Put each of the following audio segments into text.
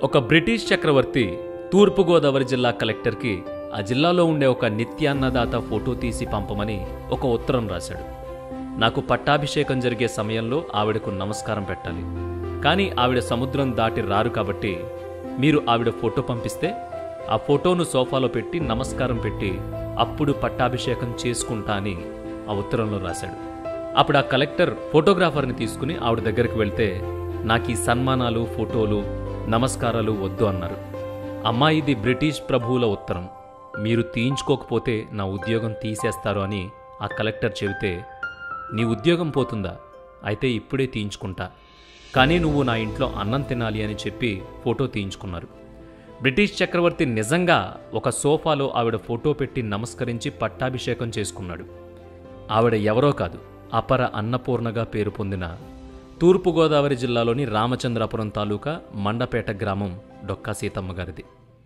ఒక బ్రిటిష్ చక్రవర్తి తూర్పుగోదావరి జిల్లా కలెక్టర్కి ఆ జిల్లాలో ఉండే ఒక నిత్యాన్నదాత ఫోటో తీసి పంపమని ఒక ఉత్తరం రాశాడు నాకు పట్టాభిషేకం జరిగే సమయంలో ఆవిడకు నమస్కారం పెట్టాలి కానీ ఆవిడ సముద్రం దాటి రారు కాబట్టి మీరు ఆవిడ ఫోటో పంపిస్తే ఆ ఫోటోను సోఫాలో పెట్టి నమస్కారం పెట్టి అప్పుడు పట్టాభిషేకం చేసుకుంటా అని ఆ ఉత్తరంలో రాశాడు అప్పుడు ఆ కలెక్టర్ ఫోటోగ్రాఫర్ని తీసుకుని ఆవిడ దగ్గరికి వెళ్తే నాకు ఈ సన్మానాలు ఫోటోలు నమస్కారాలు వద్దు అన్నారు అమ్మా ఇది బ్రిటిష్ ప్రభువుల ఉత్తరం మీరు తీయించుకోకపోతే నా ఉద్యోగం తీసేస్తారు అని ఆ కలెక్టర్ చెబితే నీ ఉద్యోగం పోతుందా అయితే ఇప్పుడే తీయించుకుంటా కానీ నువ్వు నా ఇంట్లో అన్నం తినాలి అని చెప్పి ఫోటో తీయించుకున్నారు బ్రిటిష్ చక్రవర్తి నిజంగా ఒక సోఫాలో ఆవిడ ఫోటో పెట్టి నమస్కరించి పట్టాభిషేకం చేసుకున్నాడు ఆవిడ ఎవరో కాదు అపర అన్నపూర్ణగా పేరు పొందిన తూర్పుగోదావరి జిల్లాలోని రామచంద్రాపురం తాలూకా మండపేట గ్రామం డొక్కా సీతమ్మ గారిది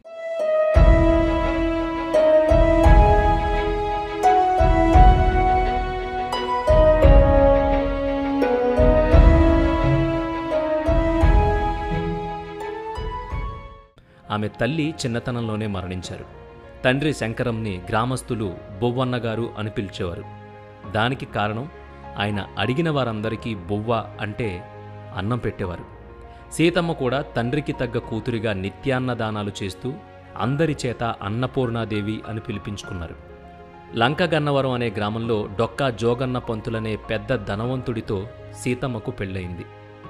ఆమె తల్లి చిన్నతనంలోనే మరణించారు తండ్రి శంకరంని గ్రామస్తులు బొవ్వన్న గారు అని పిలిచేవారు దానికి కారణం ఆయన అడిగిన వారందరికీ బొవ్వ అంటే అన్నం పెట్టేవారు సీతమ్మ కూడా తండ్రికి తగ్గ కూతురిగా నిత్యాన్నదానాలు చేస్తూ అందరి చేత అన్నపూర్ణాదేవి అని పిలిపించుకున్నారు లంక గన్నవరం అనే గ్రామంలో డొక్కా జోగన్న పంతులనే పెద్ద ధనవంతుడితో సీతమ్మకు పెళ్ళయింది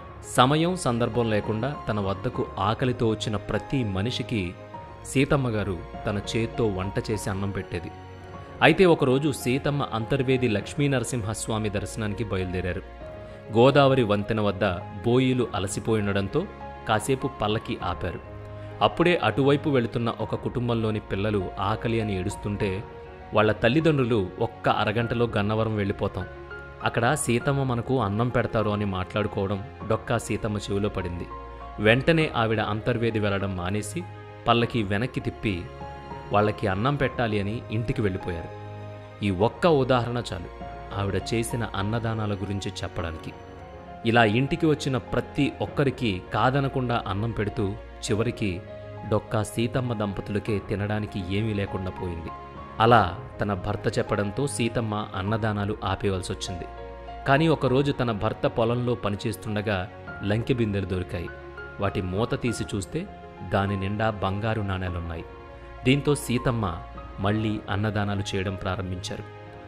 సమయం సందర్భం లేకుండా తన వద్దకు ఆకలితో వచ్చిన ప్రతి మనిషికి సీతమ్మ గారు తన చేత్తో వంట చేసి అన్నం పెట్టేది అయితే ఒకరోజు సీతమ్మ అంతర్వేది లక్ష్మీ నరసింహస్వామి దర్శనానికి బయలుదేరారు గోదావరి వంతెన వద్ద బోయిలు అలసిపోయుండడంతో కాసేపు పల్లకి ఆపారు అప్పుడే అటువైపు వెళుతున్న ఒక కుటుంబంలోని పిల్లలు ఆకలి అని ఏడుస్తుంటే వాళ్ళ తల్లిదండ్రులు ఒక్క అరగంటలో గన్నవరం వెళ్ళిపోతాం అక్కడ సీతమ్మ మనకు అన్నం పెడతారు అని మాట్లాడుకోవడం డొక్కా సీతమ్మ చెవిలో పడింది వెంటనే ఆవిడ అంతర్వేది వెళ్ళడం మానేసి పల్లకి వెనక్కి తిప్పి వాళ్ళకి అన్నం పెట్టాలి అని ఇంటికి వెళ్ళిపోయారు ఈ ఒక్క ఉదాహరణ చాలు ఆవిడ చేసిన అన్నదానాల గురించి చెప్పడానికి ఇలా ఇంటికి వచ్చిన ప్రతి ఒక్కరికి కాదనకుండా అన్నం పెడుతూ చివరికి డొక్కా సీతమ్మ దంపతులకే తినడానికి ఏమీ లేకుండా పోయింది అలా తన భర్త చెప్పడంతో సీతమ్మ అన్నదానాలు ఆపేవలసి వచ్చింది కానీ ఒకరోజు తన భర్త పొలంలో పనిచేస్తుండగా లంకె బిందెలు దొరికాయి వాటి మూత తీసి చూస్తే దాని నిండా బంగారు నాణేలున్నాయి దీంతో సీతమ్మ మళ్ళీ అన్నదానాలు చేయడం ప్రారంభించారు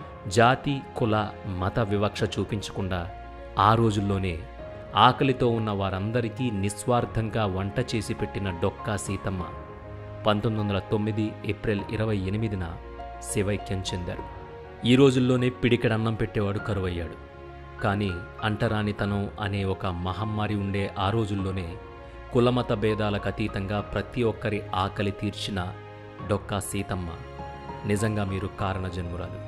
జాతి కుల మత వివక్ష చూపించకుండా ఆ రోజుల్లోనే ఆకలితో ఉన్న వారందరికీ నిస్వార్థంగా వంట చేసి పెట్టిన డొక్కా సీతమ్మ పంతొమ్మిది వందల తొమ్మిది ఏప్రిల్ ఇరవై ఎనిమిదిన శివైక్యం చెందారు ఈ రోజుల్లోనే పిడికెడన్నం పెట్టేవాడు కరువయ్యాడు కానీ అంటరానితనం అనే ఒక మహమ్మారి ఉండే ఆ రోజుల్లోనే కులమత భేదాలకు అతీతంగా ప్రతి ఒక్కరి ఆకలి తీర్చిన డొక్కా సీతమ్మ నిజంగా మీరు కారణజన్మురాలు